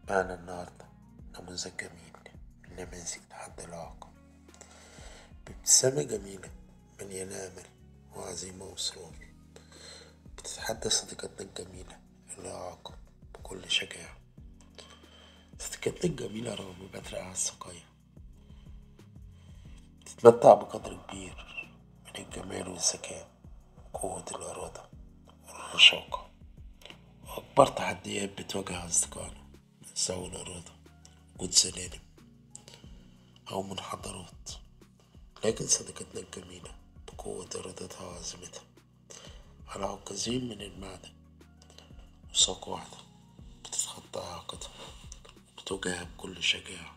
معنا النهاردة نموذج جميل من نماذج تحدي الإعاقة بابتسامة جميلة مليانة أمل وعزيمة وإصرار بتتحدى صديقتنا الجميلة الإعاقة بكل شجاعة صديقتنا الجميلة رغم بدرها السقاية بتتمتع بقدر كبير من الجمال والذكاء وقوة الإرادة والرشاقة وأكبر تحديات بتواجه أصدقائنا من ذوي الإرادة وجود سلالم أو منحدرات لكن صديقتنا الجميلة بقوة إرادتها وعزيمتها على عكازين من المعدن وساق واحدة بتتخطى إعاقتها وبتواجهها بكل شجاعة